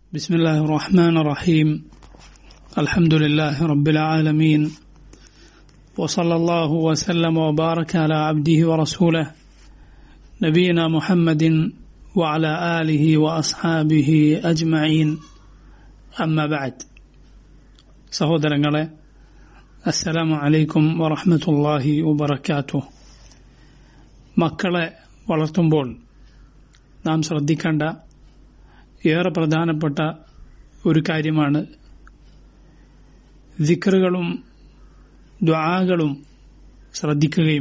بسم الله الرحمن الرحيم الحمد لله رب العالمين وصلى الله وسلم وبارك على عبده ورسوله نبينا محمد وعلى آله وأصحابه أجمعين أما بعد സഹോദരങ്ങളെ അസ്സലാമു അലൈക്കും വറഹ്മത്തുള്ളാഹി വബറകാതുഹു മക്കളെ വളർത്തുമ്പോൾ നാം ശ്രദ്ധിക്കേണ്ട ഏറെ പ്രധാനപ്പെട്ട ഒരു കാര്യമാണ് ദിക്റുകളും ദ്വാകളും ശ്രദ്ധിക്കുകയും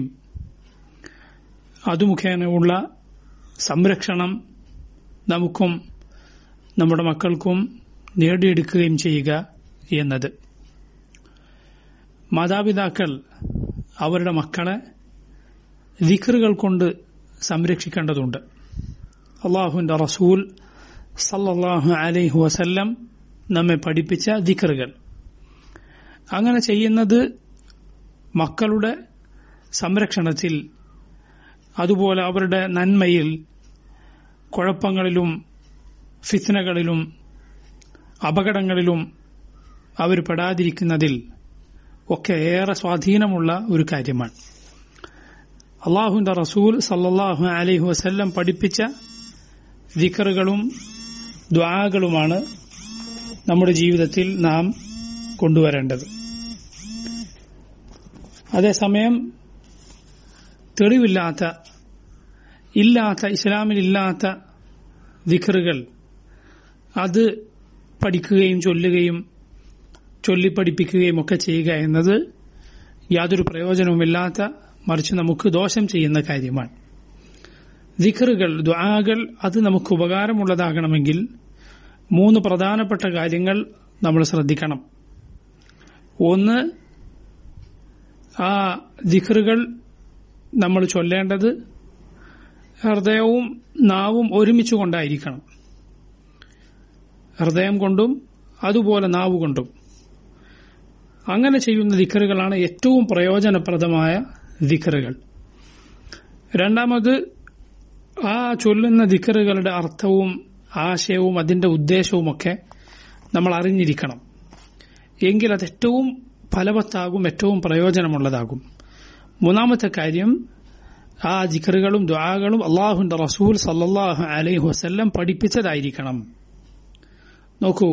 അതു മുഖേനയുള്ള സംരക്ഷണം നമുക്കും നമ്മുടെ മക്കൾക്കും നേടിയെടുക്കുകയും ചെയ്യുക എന്നത് മാതാപിതാക്കൾ അവരുടെ മക്കളെ ദിക്റുകൾ കൊണ്ട് സംരക്ഷിക്കേണ്ടതുണ്ട് അള്ളാഹുവിന്റെ റസൂൽ സല്ലല്ലാഹു അലൈഹി വസല്ലം നമ്മെ പഠിപ്പിച്ച ദിക്റുകൾ അങ്ങനെ ചെയ്യുന്നത് മക്കളുടെ സംരക്ഷണത്തിൽ അതുപോലെ അവരുടെ നന്മയിൽ കുഴപ്പങ്ങളിലും ഫിത്നകളിലും അപകടങ്ങളിലും അവർ പെടാതിരിക്കുന്നതിൽ ഒക്കെ ഏറെ സ്വാധീനമുള്ള ഒരു കാര്യമാണ് അള്ളാഹുന്റെ റസൂൽ സല്ലല്ലാഹു അലൈഹി വസല്ലം പഠിപ്പിച്ച ദിക്കറുകളും ദ്വാകളുമാണ് നമ്മുടെ ജീവിതത്തിൽ നാം കൊണ്ടുവരേണ്ടത് അതേസമയം തെളിവില്ലാത്ത ഇല്ലാത്ത ഇസ്ലാമിലില്ലാത്ത ദിക്കറുകൾ അത് പഠിക്കുകയും ചൊല്ലുകയും ചൊല്ലിപ്പഠിപ്പിക്കുകയും ഒക്കെ ചെയ്യുക എന്നത് യാതൊരു പ്രയോജനവുമില്ലാത്ത മറിച്ച് നമുക്ക് ദോഷം ചെയ്യുന്ന കാര്യമാണ് ദിഖറുകൾ ദ്വാകൾ അത് നമുക്ക് ഉപകാരമുള്ളതാകണമെങ്കിൽ മൂന്ന് പ്രധാനപ്പെട്ട കാര്യങ്ങൾ നമ്മൾ ശ്രദ്ധിക്കണം ഒന്ന് ആ ദിഖറുകൾ നമ്മൾ ചൊല്ലേണ്ടത് ഹൃദയവും നാവും ഒരുമിച്ച് കൊണ്ടായിരിക്കണം ഹൃദയം കൊണ്ടും അതുപോലെ നാവ് കൊണ്ടും അങ്ങനെ ചെയ്യുന്ന ദിക്കറുകളാണ് ഏറ്റവും പ്രയോജനപ്രദമായ ദിക്കറുകൾ രണ്ടാമത് ആ ചൊല്ലുന്ന ദിക്കറുകളുടെ അർത്ഥവും ആശയവും അതിന്റെ ഉദ്ദേശവുമൊക്കെ നമ്മൾ അറിഞ്ഞിരിക്കണം എങ്കിൽ അത് ഏറ്റവും ഫലവത്താകും ഏറ്റവും പ്രയോജനമുള്ളതാകും മൂന്നാമത്തെ കാര്യം ആ ജിക്കറുകളും ദ്വാകളും അള്ളാഹുന്റെ റസൂൽ സല്ലാഹു അലൈഹി വസ്ല്ലം പഠിപ്പിച്ചതായിരിക്കണം നോക്കൂ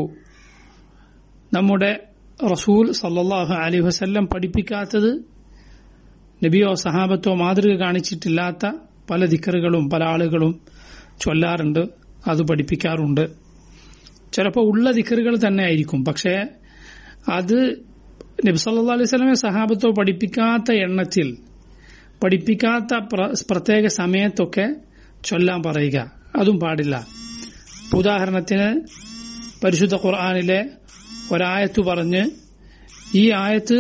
നമ്മുടെ റസൂൽ സല്ലാഹു അലൈഹി വസ്ല്ലം പഠിപ്പിക്കാത്തത് നബിയോ സഹാബത്തോ മാതൃക കാണിച്ചിട്ടില്ലാത്ത പല ദിക്കറുകളും പല ആളുകളും ചൊല്ലാറുണ്ട് അത് പഠിപ്പിക്കാറുണ്ട് ചിലപ്പോൾ ഉള്ള ദിക്കറുകൾ തന്നെ ആയിരിക്കും പക്ഷേ അത് നബി സല്ലാ അലൈഹി സ്വലമെ സഹാബത്തോ പഠിപ്പിക്കാത്ത എണ്ണത്തിൽ പഠിപ്പിക്കാത്ത പ്രത്യേക സമയത്തൊക്കെ ചൊല്ലാൻ പറയുക അതും പാടില്ല ഉദാഹരണത്തിന് പരിശുദ്ധ ഖുർആാനിലെ ഒരായത്ത് പറഞ്ഞ് ഈ ആയത്ത്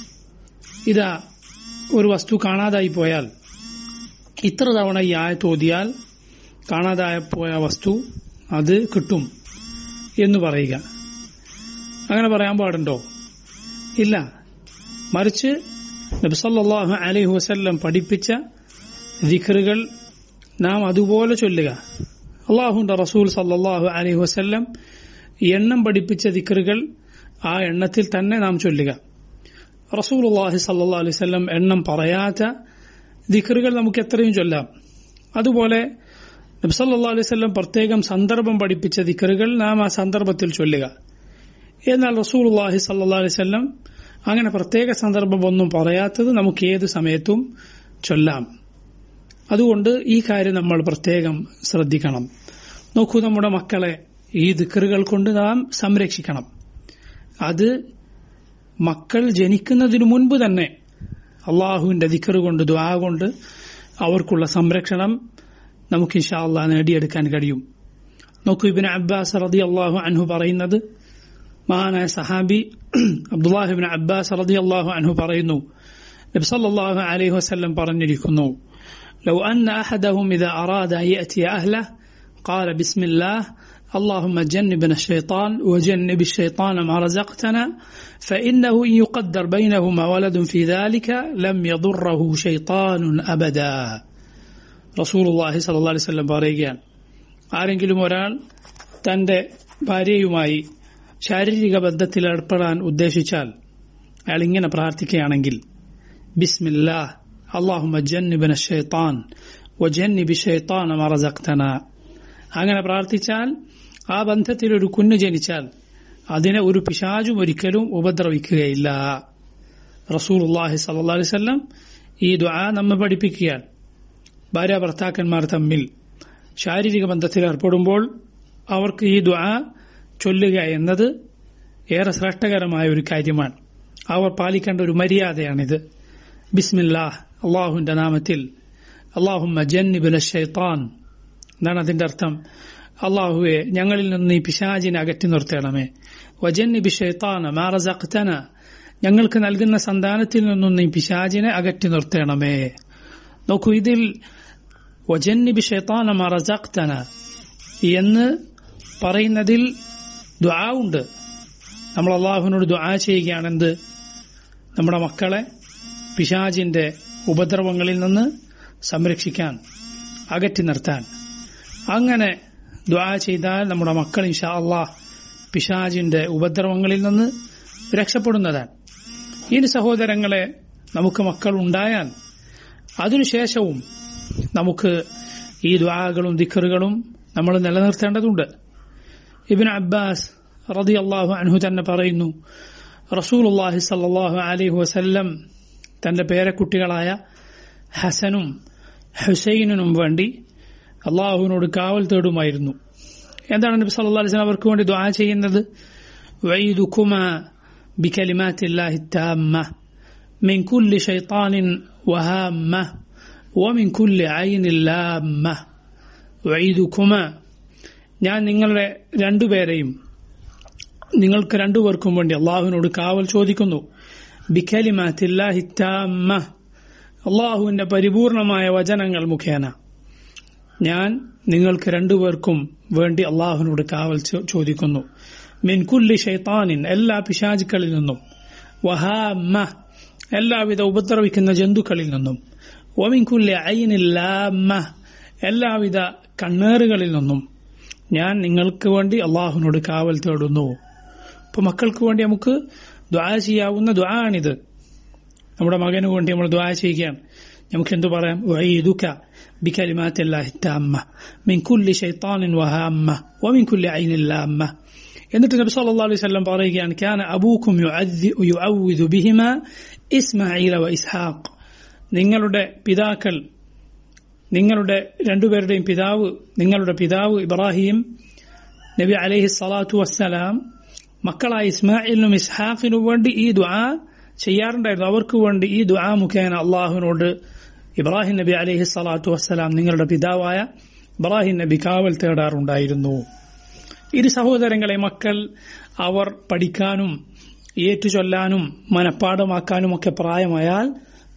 ഇതാ ഒരു വസ്തു കാണാതായി പോയാൽ ഇത്ര തവണ ഈ ആയത്ത് ഓതിയാൽ കാണാതായ പോയ വസ്തു അത് കിട്ടും എന്ന് പറയുക അങ്ങനെ പറയാൻ പാടുണ്ടോ ഇല്ല മറിച്ച് നബ്സല്ലാഹു അലൈഹി വസ്ല്ലം പഠിപ്പിച്ച ദിഖറുകൾ നാം അതുപോലെ ചൊല്ലുക അള്ളാഹുന്റെ റസൂൽ സല്ലാഹു അലൈഹി വസ്ല്ലം എണ്ണം പഠിപ്പിച്ച ദിക്കറുകൾ ആ എണ്ണത്തിൽ തന്നെ നാം ചൊല്ലുക റസൂൽ അള്ളാഹി സല്ലാ അലൈഹി സ്വല്ലം എണ്ണം പറയാത്ത ദിക്കറുകൾ നമുക്ക് എത്രയും ചൊല്ലാം അതുപോലെ നബ്സല്ലാ അലൈഹി സ്വല്ലം പ്രത്യേകം സന്ദർഭം പഠിപ്പിച്ച ദിക്കറുകൾ നാം ആ സന്ദർഭത്തിൽ ചൊല്ലുക എന്നാൽ റസൂൽ അള്ളാഹി സല്ലാ അലൈഹി സ്വല്ലം അങ്ങനെ പ്രത്യേക സന്ദർഭം ഒന്നും പറയാത്തത് നമുക്ക് ഏത് സമയത്തും ചൊല്ലാം അതുകൊണ്ട് ഈ കാര്യം നമ്മൾ പ്രത്യേകം ശ്രദ്ധിക്കണം നോക്കൂ നമ്മുടെ മക്കളെ ഈ ദിക്കറുകൾ കൊണ്ട് നാം സംരക്ഷിക്കണം അത് മക്കൾ ജനിക്കുന്നതിനു മുൻപ് തന്നെ അള്ളാഹുവിന്റെ ദിക്കറ് കൊണ്ട് ദ്വാ കൊണ്ട് അവർക്കുള്ള സംരക്ഷണം നമുക്ക് ഇൻഷാ അള്ളാഹ് നേടിയെടുക്കാൻ കഴിയും നോക്കൂ ഇബിൻ അബ്ബാസ് റതി അള്ളാഹു അൻഹു പറയുന്നത് മഹാനായ സഹാബി അബ്ദുല്ലാഹിബിൻ അബ്ബാസ് റതി അള്ളാഹു അൻഹു പറയുന്നു നബ്സല്ലാഹു അലൈഹി വസ്ല്ലം പറഞ്ഞിരിക്കുന്നു لو أن أحدهم إذا أراد أن يأتي أهله قال بسم الله اللهم جنبنا الشيطان وجنب الشيطان ما رزقتنا فإنه إن يقدر بينهما ولد في ذلك لم يضره شيطان أبدا رسول الله صلى الله عليه وسلم പറയുകയാണ് ആരെങ്കിലും ഒരാൾ തന്റെ ഭാര്യയുമായി ശാരീരിക ബന്ധത്തിൽ ഏർപ്പെടാൻ ഉദ്ദേശിച്ചാൽ അയാൾ ഇങ്ങനെ പ്രാർത്ഥിക്കുകയാണെങ്കിൽ ബിസ്മില്ലാ അള്ളാഹുമ ജന്നിബിന ഷെയ്ത്താൻ വജന്നിബി ഷെയ്ത്താൻ മറസക്തന അങ്ങനെ പ്രാർത്ഥിച്ചാൽ ആ ബന്ധത്തിൽ ഒരു കുഞ്ഞ് ജനിച്ചാൽ അതിനെ ഒരു പിശാചും ഒരിക്കലും ഉപദ്രവിക്കുകയില്ല റസൂൽ അള്ളാഹി സല്ലാ അലൈവല്ലം ഈ ദുആ നമ്മെ പഠിപ്പിക്കുകയാണ് ഭാര്യ ഭർത്താക്കന്മാർ തമ്മിൽ ശാരീരിക ബന്ധത്തിൽ ഏർപ്പെടുമ്പോൾ അവർക്ക് ഈ ദുആ ചൊല്ലുക എന്നത് ഏറെ ശ്രേഷ്ഠകരമായ ഒരു കാര്യമാണ് അവർ പാലിക്കേണ്ട ഒരു മര്യാദയാണിത് ബിസ്മില്ലാ അള്ളാഹുവിന്റെ നാമത്തിൽ അള്ളാഹുമ്മ ജന്നിബിന ഷെയ്ത്താൻ എന്നാണ് അതിന്റെ അർത്ഥം അള്ളാഹുവെ ഞങ്ങളിൽ നിന്ന് ഈ പിശാചിനെ അകറ്റി നിർത്തണമേ വജന്നിബി ഷെയ്ത്താന മാറസക്തന ഞങ്ങൾക്ക് നൽകുന്ന സന്താനത്തിൽ നിന്നും നീ പിശാചിനെ അകറ്റി നിർത്തണമേ നോക്കൂ ഇതിൽ വജന്നിബി ഷെയ്ത്താന മാറസക്തന എന്ന് പറയുന്നതിൽ ദ്വാ ഉണ്ട് നമ്മൾ അള്ളാഹുവിനോട് ദ്വാ ചെയ്യുകയാണെന്ത് നമ്മുടെ മക്കളെ പിശാജിന്റെ ഉപദ്രവങ്ങളിൽ നിന്ന് സംരക്ഷിക്കാൻ അകറ്റി നിർത്താൻ അങ്ങനെ ദ്വാ ചെയ്താൽ നമ്മുടെ മക്കൾ ഇൻഷാ അള്ളാഹ് പിശാജിന്റെ ഉപദ്രവങ്ങളിൽ നിന്ന് രക്ഷപ്പെടുന്നതാണ് ഇനി സഹോദരങ്ങളെ നമുക്ക് മക്കൾ ഉണ്ടായാൽ അതിനുശേഷവും നമുക്ക് ഈ ദ്വാകളും ദിക്കറുകളും നമ്മൾ നിലനിർത്തേണ്ടതുണ്ട് ഇബിൻ അബ്ബാസ് റതി അള്ളാഹു അൻഹു തന്നെ പറയുന്നു റസൂലുല്ലാഹി സല്ലാഹു അലൈഹി വസല്ലം തന്റെ പേരക്കുട്ടികളായ ഹസനും ഹുസൈനും വേണ്ടി അള്ളാഹുവിനോട് കാവൽ തേടുമായിരുന്നു എന്താണ് നബി സല്ലല്ലാഹു അലൈഹി വസല്ലം അവർക്ക് വേണ്ടി ദുആ ചെയ്യുന്നത് വഈദുകുമാ ബികലിമാത്തില്ലാഹി താമ്മ മിൻ കുല്ലി ശൈത്താനിൻ വഹാമ്മ വമിൻ കുല്ലി ഐനിൻ ലാമ്മ വഈദുകുമാ ഞാൻ നിങ്ങളുടെ രണ്ടുപേരെയും നിങ്ങൾക്ക് രണ്ടുപേർക്കും വേണ്ടി അള്ളാഹുവിനോട് കാവൽ ചോദിക്കുന്നു ബിഖലിമാത്തില്ലാഹി താമ്മ അള്ളാഹുവിന്റെ പരിപൂർണമായ വചനങ്ങൾ മുഖേന ഞാൻ നിങ്ങൾക്ക് രണ്ടുപേർക്കും വേണ്ടി അള്ളാഹുവിനോട് കാവൽ ചോദിക്കുന്നു മിൻകുല്ലി ഷെയ്ത്താനിൻ എല്ലാ പിശാചുക്കളിൽ നിന്നും വഹാമ്മ എല്ലാവിധ ഉപദ്രവിക്കുന്ന ജന്തുക്കളിൽ നിന്നും ഒമിൻകുല്ലി ഐനില്ലാമ്മ എല്ലാവിധ കണ്ണേറുകളിൽ നിന്നും ഞാൻ നിങ്ങൾക്ക് വേണ്ടി അള്ളാഹുവിനോട് കാവൽ തേടുന്നു ഇപ്പൊ മക്കൾക്ക് വേണ്ടി നമുക്ക് ദ്വാ ചെയ്യാവുന്ന ദ്വാ ആണിത് നമ്മുടെ മകന് വേണ്ടി നമ്മൾ ദ്വാ ചെയ്യുകയാണ് നമുക്ക് എന്തു പറയാം വഈദുക بكلمات الله التامة من كل شيطان وهامة ومن كل عين لامة എന്നിട്ട് നബി സല്ലല്ലാഹു അലൈഹി വസല്ലം പറയുകയാണ് കാന അബൂക്കും യുഅവ്വിദു ബിഹിമ ഇസ്മാഈല വ ഇസ്ഹാഖ് നിങ്ങളുടെ പിതാക്കൾ നിങ്ങളുടെ രണ്ടുപേരുടെയും പിതാവ് നിങ്ങളുടെ പിതാവ് ഇബ്രാഹിം നബി അലൈഹി സ്വലാത്തു വസ്സലാം മക്കളായ ഇസ്മായിലിനും ഇസ്ഹാഖിനും വേണ്ടി ഈ ദുആ ചെയ്യാറുണ്ടായിരുന്നു അവർക്ക് വേണ്ടി ഈ ദുആ മുഖേന അള്ളാഹുവിനോട് ഇബ്രാഹിം നബി അലൈഹി സ്വലാത്തു വസ്സലാം നിങ്ങളുടെ പിതാവായ ഇബ്രാഹിം നബി കാവൽ തേടാറുണ്ടായിരുന്നു ഇരു സഹോദരങ്ങളെ മക്കൾ അവർ പഠിക്കാനും ഏറ്റുചൊല്ലാനും മനഃപ്പാടമാക്കാനും ഒക്കെ പ്രായമായാൽ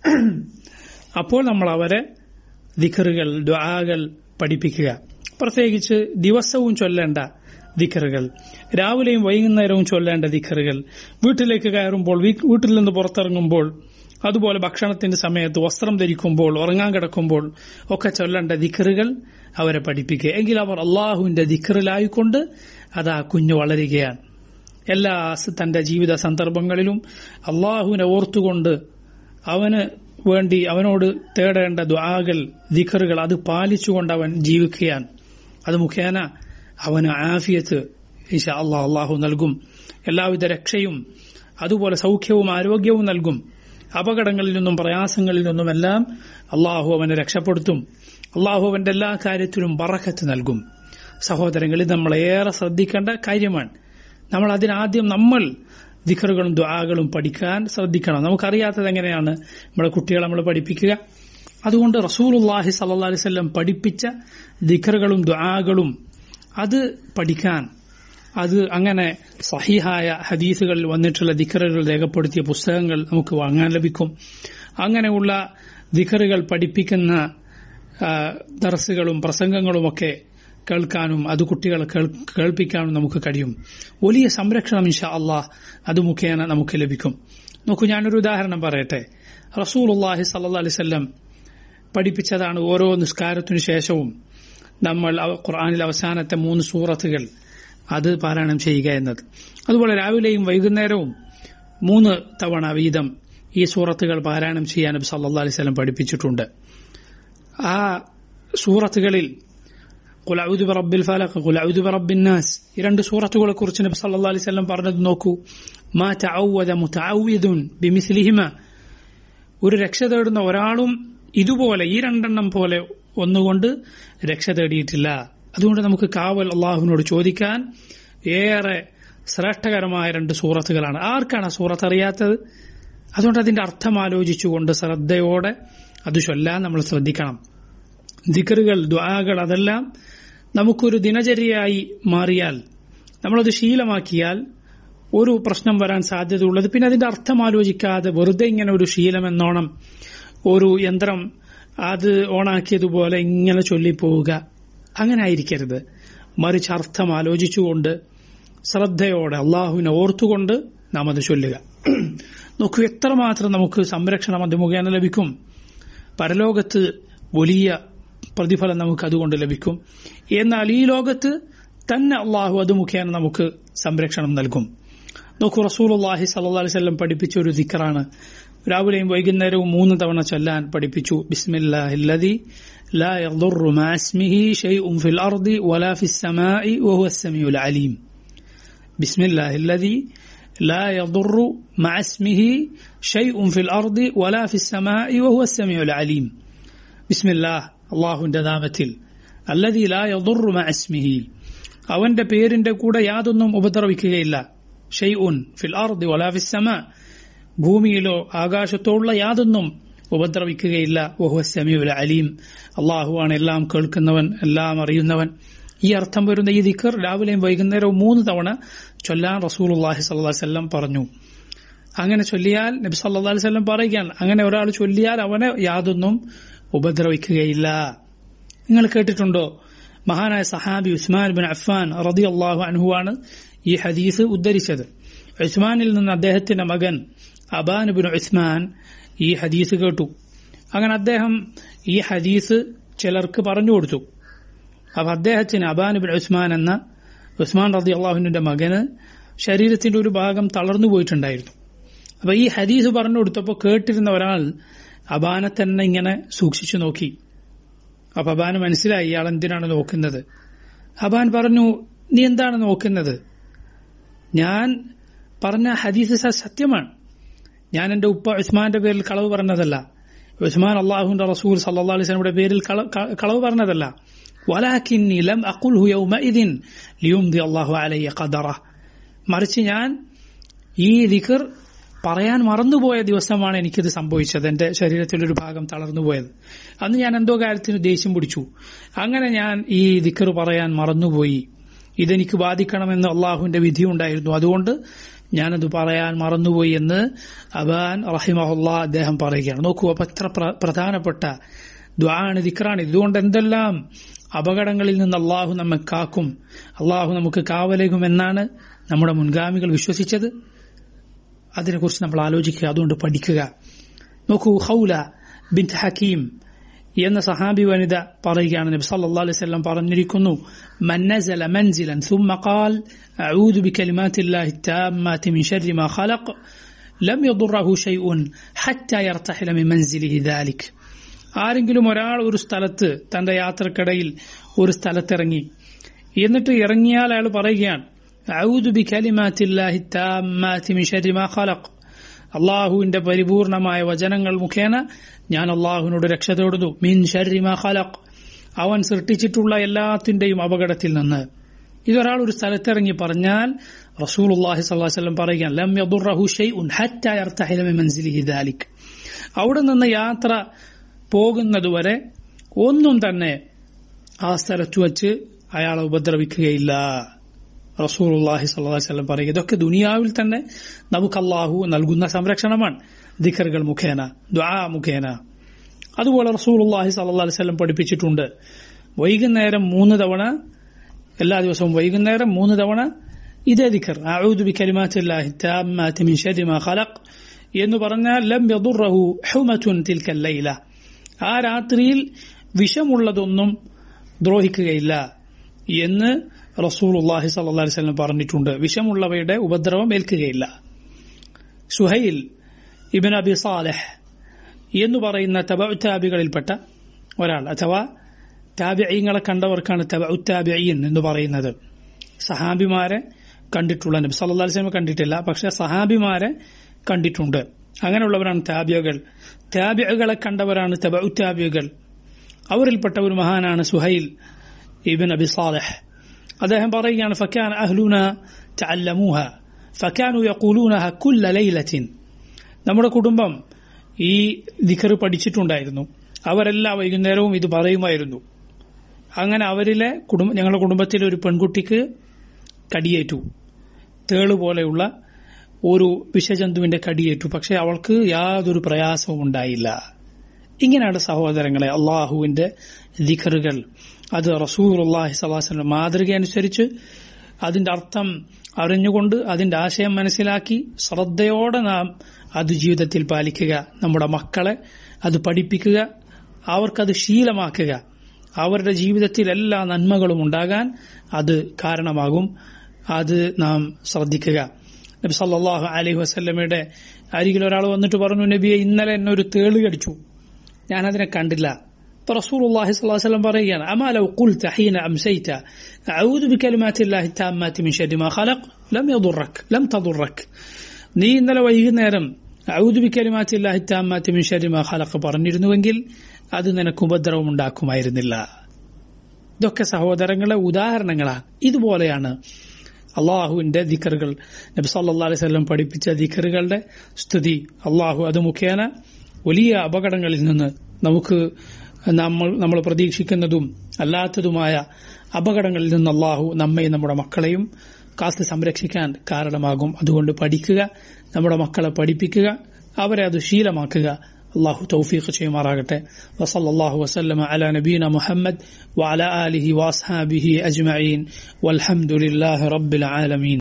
അപ്പോൾ നമ്മൾ അവരെ ദിഖറുകൾ ദ്വാകൾ പഠിപ്പിക്കുക പ്രത്യേകിച്ച് ദിവസവും ചൊല്ലേണ്ട ദിഖറുകൾ രാവിലെയും വൈകുന്നേരവും ചൊല്ലേണ്ട ദിഖറുകൾ വീട്ടിലേക്ക് കയറുമ്പോൾ വീട്ടിൽ നിന്ന് പുറത്തിറങ്ങുമ്പോൾ അതുപോലെ ഭക്ഷണത്തിന്റെ സമയത്ത് വസ്ത്രം ധരിക്കുമ്പോൾ ഉറങ്ങാൻ കിടക്കുമ്പോൾ ഒക്കെ ചൊല്ലേണ്ട ദിഖറുകൾ അവരെ പഠിപ്പിക്കുക എങ്കിൽ അവർ അള്ളാഹുവിന്റെ ദിഖറിലായിക്കൊണ്ട് അതാ കുഞ്ഞു വളരുകയാണ് എല്ലാ തന്റെ ജീവിത സന്ദർഭങ്ങളിലും അള്ളാഹുവിനെ ഓർത്തുകൊണ്ട് അവന് വേണ്ടി അവനോട് തേടേണ്ട ദ്വാകൾ ദിഖറുകൾ അത് പാലിച്ചുകൊണ്ട് അവൻ ജീവിക്കുകയാണ് അത് മുഖേന അവന് ആഫിയത്ത് ഇഷ അള്ളാഹ് അള്ളാഹു നൽകും എല്ലാവിധ രക്ഷയും അതുപോലെ സൗഖ്യവും ആരോഗ്യവും നൽകും അപകടങ്ങളിൽ നിന്നും പ്രയാസങ്ങളിൽ നിന്നുമെല്ലാം അള്ളാഹു അവനെ രക്ഷപ്പെടുത്തും അള്ളാഹു അവന്റെ എല്ലാ കാര്യത്തിലും ബറക്കത്ത് നൽകും സഹോദരങ്ങളിൽ നമ്മൾ ഏറെ ശ്രദ്ധിക്കേണ്ട കാര്യമാണ് നമ്മൾ അതിനാദ്യം നമ്മൾ ദിഖറുകളും ദ്വാകളും പഠിക്കാൻ ശ്രദ്ധിക്കണം നമുക്കറിയാത്തത് എങ്ങനെയാണ് നമ്മുടെ കുട്ടികളെ നമ്മൾ പഠിപ്പിക്കുക അതുകൊണ്ട് റസൂലുല്ലാഹി സല്ലാ അലൈവല്ലം പഠിപ്പിച്ച ദിഖറുകളും ദ്വാകളും അത് പഠിക്കാൻ അത് അങ്ങനെ സഹിഹായ ഹദീസുകളിൽ വന്നിട്ടുള്ള ദിഖറുകൾ രേഖപ്പെടുത്തിയ പുസ്തകങ്ങൾ നമുക്ക് വാങ്ങാൻ ലഭിക്കും അങ്ങനെയുള്ള ദിഖറുകൾ പഠിപ്പിക്കുന്ന ദർസുകളും പ്രസംഗങ്ങളുമൊക്കെ കേൾക്കാനും അത് കുട്ടികളെ കേൾപ്പിക്കാനും നമുക്ക് കഴിയും വലിയ സംരക്ഷണം ഇൻഷാ അള്ളാഹ് അത് മുഖേന നമുക്ക് ലഭിക്കും നോക്കൂ ഞാനൊരു ഉദാഹരണം പറയട്ടെ റസൂൽ അള്ളാഹി സല്ലാ അലൈവല്ലം പഠിപ്പിച്ചതാണ് ഓരോ നിസ്കാരത്തിനു ശേഷവും നമ്മൾ ഖുർആാനിൽ അവസാനത്തെ മൂന്ന് സൂറത്തുകൾ അത് പാരായണം ചെയ്യുക എന്നത് അതുപോലെ രാവിലെയും വൈകുന്നേരവും മൂന്ന് തവണ വീതം ഈ സൂറത്തുകൾ പാരായണം ചെയ്യാൻ നബി സല്ലല്ലാഹു അലൈഹി വസല്ലം പഠിപ്പിച്ചിട്ടുണ്ട് ആ സൂറത്തുകളിൽ ഖുൽ അഊദു ബിറബ്ബിൽ ഫലഖ് ഖുൽ അഊദു ബിറബ്ബിൻ നാസ് ഈ രണ്ട് സൂറത്തുകളെ കുറിച്ച് നബി സല്ലല്ലാഹു അലൈഹി വസല്ലം പറഞ്ഞത് നോക്കൂ മാ തഅവദ മുതഅവ്വിദുൻ ബിമിസ്ലിഹിമ ഒരു രക്ഷ തേടുന്ന ഒരാളും ഇതുപോലെ ഈ രണ്ടെണ്ണം പോലെ ഒന്നുകൊണ്ട് രക്ഷ തേടിയിട്ടില്ല അതുകൊണ്ട് നമുക്ക് കാവൽ അള്ളാഹുവിനോട് ചോദിക്കാൻ ഏറെ ശ്രേഷ്ഠകരമായ രണ്ട് സൂറത്തുകളാണ് ആർക്കാണ് ആ സൂറത്ത് അറിയാത്തത് അതുകൊണ്ട് അതിന്റെ അർത്ഥം ആലോചിച്ചുകൊണ്ട് ശ്രദ്ധയോടെ അത് ചൊല്ലാൻ നമ്മൾ ശ്രദ്ധിക്കണം ദിക്കറുകൾ ദ്വാകൾ അതെല്ലാം നമുക്കൊരു ദിനചര്യയായി മാറിയാൽ നമ്മളത് ശീലമാക്കിയാൽ ഒരു പ്രശ്നം വരാൻ സാധ്യതയുള്ളത് പിന്നെ അതിന്റെ അർത്ഥം ആലോചിക്കാതെ വെറുതെ ഇങ്ങനെ ഒരു ശീലം എന്നോണം ഒരു യന്ത്രം അത് ഓണാക്കിയതുപോലെ ഇങ്ങനെ ചൊല്ലിപ്പോവുക അങ്ങനെ ആയിരിക്കരുത് മറിച്ച് അർത്ഥം ആലോചിച്ചുകൊണ്ട് ശ്രദ്ധയോടെ അള്ളാഹുവിനെ ഓർത്തുകൊണ്ട് നാം അത് ചൊല്ലുക നോക്കൂ എത്രമാത്രം നമുക്ക് സംരക്ഷണം അത് മുഖേന ലഭിക്കും പരലോകത്ത് വലിയ പ്രതിഫലം നമുക്ക് അതുകൊണ്ട് ലഭിക്കും എന്നാൽ ഈ ലോകത്ത് തന്നെ അള്ളാഹു അത് മുഖേന നമുക്ക് സംരക്ഷണം നൽകും നോക്കൂ റസൂൽ അള്ളാഹി സല്ലാ വല്ലം പഠിപ്പിച്ച ഒരു ദിക്കറാണ് രാവിലെയും വൈകുന്നേരവും മൂന്ന് തവണ ചൊല്ലാൻ പഠിപ്പിച്ചു ബിസ്മില്ലാഹില്ലദി لا يضر مع اسمه شيء في الأرض ولا في السماء وهو السميع العليم بسم الله الذي لا يضر مع اسمه شيء في الأرض ولا في السماء وهو السميع العليم بسم الله الله നാമത്തിൽ الذي لا يضر مع اسمه അവന്റെ പേരിന്റെ കൂടെ യാതൊന്നും ഉപദ്രവിക്കുകയില്ല ഷെയ്ഉൻ ഫിൽ അർദി വലാ ഫിസ് സമ ഭൂമിയിലോ ആകാശത്തോ ഉള്ള യാതൊന്നും ഉപദ്രവിക്കുകയില്ല വഹുവ സമീഉൽ അലീം അള്ളാഹുവാണ് എല്ലാം കേൾക്കുന്നവൻ എല്ലാം അറിയുന്നവൻ ഈ അർത്ഥം വരുന്ന ഈ ദിക്കർ രാവിലെയും വൈകുന്നേരവും മൂന്ന് തവണ ചൊല്ലാൻ റസൂലുള്ളാഹി സ്വല്ലല്ലാഹി അലൈഹി വസല്ലം പറഞ്ഞു അങ്ങനെ ചൊല്ലിയാൽ നബി സല്ലല്ലാഹു അലൈഹി വസല്ലം പറയുകയാണ് അങ്ങനെ ഒരാൾ ചൊല്ലിയാൽ അവനെ യാതൊന്നും ഉപദ്രവിക്കുകയില്ല നിങ്ങൾ കേട്ടിട്ടുണ്ടോ മഹാനായ സഹാബി ഉസ്മാൻ ബിൻ അഫ്ഫാൻ റളിയല്ലാഹു അൻഹുവാണ് ഈ ഹദീസ് ഉദ്ധരിച്ചത് ഉസ്മാനിൽ നിന്ന് അദ്ദേഹത്തിന്റെ മകൻ അബാൻ ബിൻ ഉസ്മാൻ ഈ ഹദീസ് കേട്ടു അങ്ങനെ അദ്ദേഹം ഈ ഹദീസ് ചിലർക്ക് പറഞ്ഞു കൊടുത്തു അപ്പൊ അദ്ദേഹത്തിന് അബാൻ ബിൻ ഉസ്മാൻ എന്ന ഉസ്മാൻ റതി അള്ളാഹുവിന്റെ മകന് ശരീരത്തിന്റെ ഒരു ഭാഗം തളർന്നു പോയിട്ടുണ്ടായിരുന്നു അപ്പൊ ഈ ഹദീസ് പറഞ്ഞു കൊടുത്തപ്പോൾ കേട്ടിരുന്ന ഒരാൾ അബാനെ തന്നെ ഇങ്ങനെ സൂക്ഷിച്ചു നോക്കി അപ്പൊ അബാന് മനസ്സിലായി ഇയാൾ എന്തിനാണ് നോക്കുന്നത് അബാൻ പറഞ്ഞു നീ എന്താണ് നോക്കുന്നത് ഞാൻ പറഞ്ഞ ഹദീസ് സത്യമാണ് ഞാൻ എന്റെ ഉപ്പ ഉസ്മാന്റെ പേരിൽ കളവ് പറഞ്ഞതല്ല ഉസ്മാൻ അള്ളാഹുന്റെ റസൂൽ സല്ലാ അലൈസ്ലമിയുടെ പേരിൽ കളവ് പറഞ്ഞതല്ല വലാക്കിന്നി ലം അഖുൽഹു യൗമഇദിൻ ലിയുംദി അല്ലാഹു അലയ്യ ഖദറ മറിച്ച് ഞാൻ ഈ ദിക്ർ പറയാൻ മറന്നുപോയ ദിവസമാണ് എനിക്കിത് സംഭവിച്ചത് എന്റെ ശരീരത്തിലൊരു ഭാഗം തളർന്നുപോയത് അന്ന് ഞാൻ എന്തോ കാര്യത്തിന് ദേഷ്യം പിടിച്ചു അങ്ങനെ ഞാൻ ഈ ദിക്കർ പറയാൻ മറന്നുപോയി ഇതെനിക്ക് ബാധിക്കണമെന്ന് അള്ളാഹുവിന്റെ വിധി ഉണ്ടായിരുന്നു അതുകൊണ്ട് ഞാനത് പറയാൻ മറന്നുപോയി എന്ന് അബാൻ റഹിമഹുല്ല അദ്ദേഹം പറയുകയാണ് നോക്കൂ അപ്പൊ എത്ര പ്രധാനപ്പെട്ട ദ്വാണ് ദിക്റാണ് ഇതുകൊണ്ട് എന്തെല്ലാം അപകടങ്ങളിൽ നിന്ന് അള്ളാഹു നമ്മെ കാക്കും അള്ളാഹു നമുക്ക് കാവലേകുമെന്നാണ് നമ്മുടെ മുൻഗാമികൾ വിശ്വസിച്ചത് അതിനെക്കുറിച്ച് നമ്മൾ ആലോചിക്കുക അതുകൊണ്ട് പഠിക്കുക നോക്കൂ ഹൗല ബിൻ ഹക്കീം എന്ന സഹാബി വനിത പറയുകയാണ് നബി സല്ലല്ലാഹു അലൈഹി വസല്ലം പറഞ്ഞിരിക്കുന്നു മൻ നസല മൻസിലൻ ثم قال اعوذ بكلمات الله التامات من شر ما خلق لم يضره شيء حتى يرتحل من منزله ذلك ആരെങ്കിലും ഒരാൾ ഒരു സ്ഥലത്ത് തന്റെ യാത്രക്കിടയിൽ ഒരു സ്ഥലത്തിറങ്ങി എന്നിട്ട് ഇറങ്ങിയാൽ അയാൾ പറയുകയാണ് أعوذ بكلمات الله التامات من شر ما خلق അള്ളാഹുവിന്റെ പരിപൂർണമായ വചനങ്ങൾ മുഖേന ഞാൻ അള്ളാഹുവിനോട് രക്ഷ തേടുന്നു മിൻ ഷർരിമ ഖലഖ് അവൻ സൃഷ്ടിച്ചിട്ടുള്ള എല്ലാത്തിന്റെയും അപകടത്തിൽ നിന്ന് ഇതൊരാൾ ഒരു സ്ഥലത്തിറങ്ങി പറഞ്ഞാൽ റസൂൽ അള്ളാഹി സ്വല്ലം പറയുകയാണ് ലം യദുറഹു ഷൈഉൻ ഹത്താ യർതഹില മിൻ മൻസിലിഹി ദാലിക് അവിടെ നിന്ന് യാത്ര പോകുന്നതുവരെ ഒന്നും തന്നെ ആ സ്ഥലത്ത് വച്ച് അയാളെ ഉപദ്രവിക്കുകയില്ല റസൂലുള്ളാഹി സ്വല്ലല്ലാഹി വസല്ലം പറയുക ഇതൊക്കെ ദുനിയാവിൽ തന്നെ നമുക്ക് അള്ളാഹു നൽകുന്ന സംരക്ഷണമാണ് ദിക്കറുകൾ മുഖേന ദ്വാ മുഖേന അതുപോലെ റസൂലുള്ളാഹി സ്വല്ലല്ലാഹി അലൈഹി വസല്ലം പഠിപ്പിച്ചിട്ടുണ്ട് വൈകുന്നേരം മൂന്ന് തവണ എല്ലാ ദിവസവും വൈകുന്നേരം മൂന്ന് തവണ ഇതേ ദിക്കർ അഊദു ബികലിമാത്തില്ലാഹി താമ്മാതി മിൻ ശർരി മാ ഖലഖ് എന്ന് പറഞ്ഞാൽ ലം യദുറഹു ഹുമതുൻ തിൽക ലൈല ആ രാത്രിയിൽ വിഷമുള്ളതൊന്നും ദ്രോഹിക്കുകയില്ല എന്ന് റസൂലുള്ളാഹി സല്ലല്ലാഹു അലൈഹി വസല്ലം പറഞ്ഞിട്ടുണ്ട് വിഷമുള്ളവയുടെ ഉപദ്രവം ഏൽക്കുകയില്ല സുഹൈൽ ഇബൻ അബി സാലഹ് എന്ന് പറയുന്ന തബഉത്താബികളിൽപ്പെട്ട ഒരാൾ അഥവാ താബിഈങ്ങളെ കണ്ടവർക്കാണ് തബഉത്താബിഈൻ എന്ന് പറയുന്നത് സഹാബിമാരെ കണ്ടിട്ടുള്ള നബി സല്ലല്ലാഹു അലൈഹി വസല്ലം കണ്ടിട്ടില്ല പക്ഷെ സഹാബിമാരെ കണ്ടിട്ടുണ്ട് അങ്ങനെയുള്ളവരാണ് താബിയകൾ താബിയകളെ കണ്ടവരാണ് തബഉത്താബിയകൾ അവരിൽപ്പെട്ട ഒരു മഹാനാണ് സുഹൈൽ ഇബൻ അബി സാലഹ് അദ്ദേഹം പറയുകയാണ് ഫക്കാൻ അഹ്ലുന തഅല്ലമൂഹ ഫക്കാനു യഖൂലൂനഹ കുല്ല ലൈലത്തിൻ നമ്മുടെ കുടുംബം ഈ ദിഖർ പഠിച്ചിട്ടുണ്ടായിരുന്നു അവരെല്ലാ വൈകുന്നേരവും ഇത് പറയുമായിരുന്നു അങ്ങനെ അവരിലെ കുടുംബ ഞങ്ങളുടെ കുടുംബത്തിലെ ഒരു പെൺകുട്ടിക്ക് കടിയേറ്റു തേള് പോലെയുള്ള ഒരു വിഷജന്തുവിന്റെ കടിയേറ്റു പക്ഷെ അവൾക്ക് യാതൊരു പ്രയാസവും ഉണ്ടായില്ല ഇങ്ങനെയാണ് സഹോദരങ്ങളെ അള്ളാഹുവിന്റെ ദിഖറുകൾ അത് റസൂർ അള്ളാഹി സ്വലാസ്ലം മാതൃക അനുസരിച്ച് അതിന്റെ അർത്ഥം അറിഞ്ഞുകൊണ്ട് അതിന്റെ ആശയം മനസ്സിലാക്കി ശ്രദ്ധയോടെ നാം അത് ജീവിതത്തിൽ പാലിക്കുക നമ്മുടെ മക്കളെ അത് പഠിപ്പിക്കുക അവർക്കത് ശീലമാക്കുക അവരുടെ ജീവിതത്തിൽ എല്ലാ നന്മകളും ഉണ്ടാകാൻ അത് കാരണമാകും അത് നാം ശ്രദ്ധിക്കുക നബി സല്ലല്ലാഹു അലൈഹി വസല്ലമയുടെ അരികിൽ ഒരാൾ വന്നിട്ട് പറഞ്ഞു നബിയെ ഇന്നലെ എന്നെ ഒരു തേള് കടിച്ചു ഞാനതിനെ കണ്ടില്ല ഇപ്പൊ റസൂലുള്ളാഹി സ്വല്ലല്ലാഹു അലൈഹി വസല്ലം പറയുകയാണ് അമാ ലൗ ഖുൽത ഹീന അംസൈത അഊദു ബികലിമാത്തില്ലാഹി താമ്മാതി മിൻ ശർരി മാ ഖലഖ് ലം യദുറക് ലം തദുറക് നീ ഇന്നലെ വൈകുന്നേരം അഊദു ബികലിമാത്തില്ലാഹി താമ്മാതി മിൻ ശർരി മാ ഖലഖ് പറഞ്ഞിരുന്നുവെങ്കിൽ അത് നിനക്ക് ഉപദ്രവം ഉണ്ടാക്കുമായിരുന്നില്ല ഇതൊക്കെ സഹോദരങ്ങളെ ഉദാഹരണങ്ങളാണ് ഇതുപോലെയാണ് അള്ളാഹുവിന്റെ ദിക്കറുകൾ നബി സല്ലാ അലൈഹി സ്വലം പഠിപ്പിച്ച ദിക്കറുകളുടെ സ്തുതി അള്ളാഹു അത് മുഖേന വലിയ അപകടങ്ങളിൽ നിന്ന് നമുക്ക് നമ്മൾ നമ്മൾ പ്രതീക്ഷിക്കുന്നതും അല്ലാത്തതുമായ അപകടങ്ങളിൽ നിന്ന് അള്ളാഹു നമ്മയും നമ്മുടെ മക്കളെയും കാത്ത് സംരക്ഷിക്കാൻ കാരണമാകും അതുകൊണ്ട് പഠിക്കുക നമ്മുടെ മക്കളെ പഠിപ്പിക്കുക അവരെ അത് ശീലമാക്കുക അള്ളാഹു തൗഫീഖ് ചെയ്യുമാറാകട്ടെ വസല്ലാഹു വസ്ലമ അല നബീന മുഹമ്മദ് വഅല ആലിഹി വാസ്ഹാബിഹി അജ്മഈൻ വൽഹംദുലില്ലാഹി റബ്ബിൽ ആലമീൻ